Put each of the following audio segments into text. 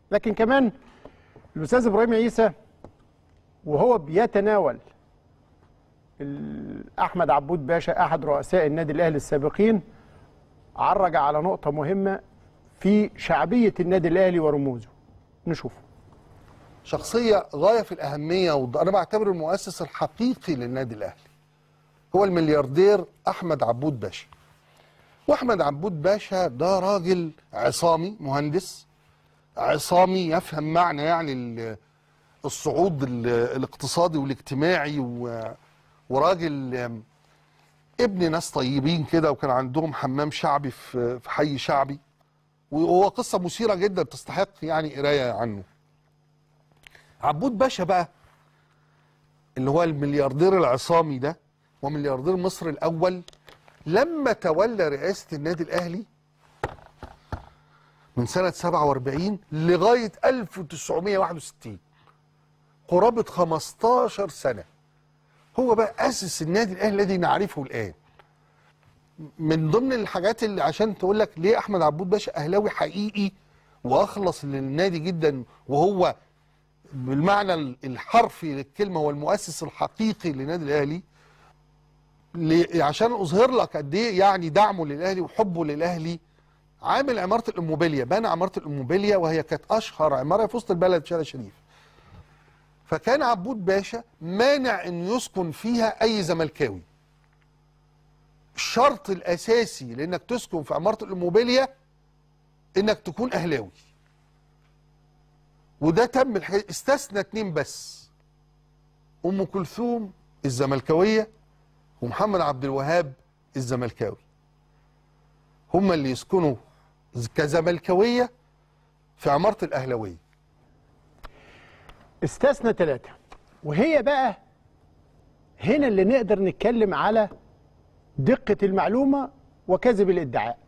لكن كمان الاستاذ ابراهيم عيسى وهو بيتناول ال- احمد عبود باشا احد رؤساء النادي الاهلي السابقين عرج على نقطه مهمه في شعبيه النادي الاهلي ورموزه نشوفه شخصية غاية في الأهمية وأنا بعتبره المؤسس الحقيقي للنادي الأهلي هو الملياردير أحمد عبود باشا وأحمد عبود باشا ده راجل عصامي مهندس عصامي يفهم معنى يعني ال- الصعود ال- الاقتصادي والاجتماعي و- وراجل آم، ابن ناس طيبين كده وكان عندهم حمام شعبي في في حي شعبي وهو قصة مثيرة جدا تستحق يعني قراية عنه عبود باشا بقى اللي هو الملياردير العصامي ده وملياردير مصر الاول لما تولى رئاسه النادي الاهلي من سنه 47 لغايه 1961 قرابه 15 سنه هو بقى اسس النادي الاهلي الذي نعرفه الان من ضمن الحاجات اللي عشان تقول لك ليه احمد عبود باشا اهلاوي حقيقي واخلص للنادي جدا وهو بالمعنى الحرفي للكلمه هو المؤسس الحقيقي للنادي الاهلي ل- عشان اظهر لك قد ايه يعني دعمه للاهلي وحبه للاهلي عامل عماره الاموبيليا بنى عماره الاموبيليا وهي كانت اشهر عماره في وسط البلد شارع شريف فكان عبود باشا مانع ان يسكن فيها اي زملكاوي الشرط الاساسي لانك تسكن في عماره الاموبيليا انك تكون اهلاوي وده تم الحقيقة استثنى اتنين بس ام كلثوم الزملكاويه ومحمد عبد الوهاب الزملكاوي هم اللي يسكنوا كزملكاويه في عماره الاهلاويه استثنى ثلاثة وهي بقى هنا اللي نقدر نتكلم على دقة المعلومة وكذب الادعاء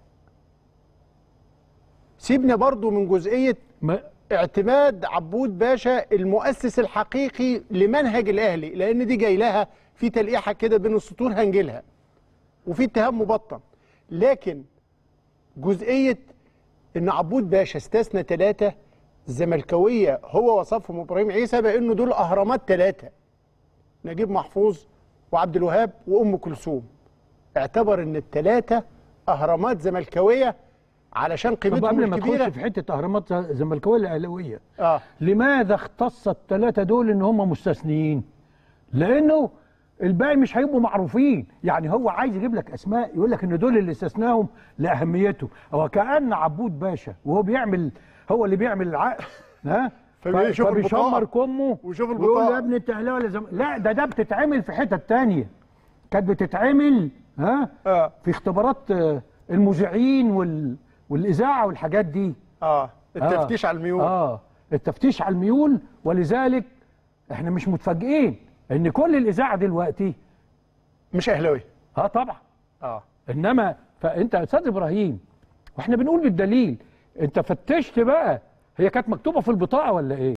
سيبنا برضو من جزئية ما اعتماد عبود باشا المؤسس الحقيقي لمنهج الاهلي لان دي جاي لها في تلقيحه كده بين السطور هنجيلها وفي اتهام مبطن لكن جزئيه ان عبود باشا استثنى ثلاثه زملكاويه هو وصفهم ابراهيم عيسى بانه دول اهرامات ثلاثه نجيب محفوظ وعبد الوهاب وام كلثوم اعتبر ان الثلاثه اهرامات زملكاويه علشان طب قيمتهم قبل ما الكبيره تخش في حته اهرامات زملكاويه الاهلاويه اه لماذا اختص الثلاثه دول ان هم مستثنيين؟ لانه الباقي مش هيبقوا معروفين، يعني هو عايز يجيب لك اسماء يقول لك ان دول اللي استثناهم لاهميته، هو كان عبود باشا وهو بيعمل هو اللي بيعمل العقد ها فبيشوف ف- فبيشمر البطاقة. كمه ويشوف ويقول البطاقة. يا ابني انت اهلاوي ولا زم... لا ده ده بتتعمل في حتت تانية كانت بتتعمل ها اه في اختبارات آه، المذيعين وال... والاذاعه والحاجات دي اه التفتيش آه. على الميول اه التفتيش على الميول ولذلك احنا مش متفاجئين ان كل الاذاعه دلوقتي مش اهلاوي اه طبعا اه انما فانت يا استاذ ابراهيم واحنا بنقول بالدليل انت فتشت بقى هي كانت مكتوبه في البطاقه ولا ايه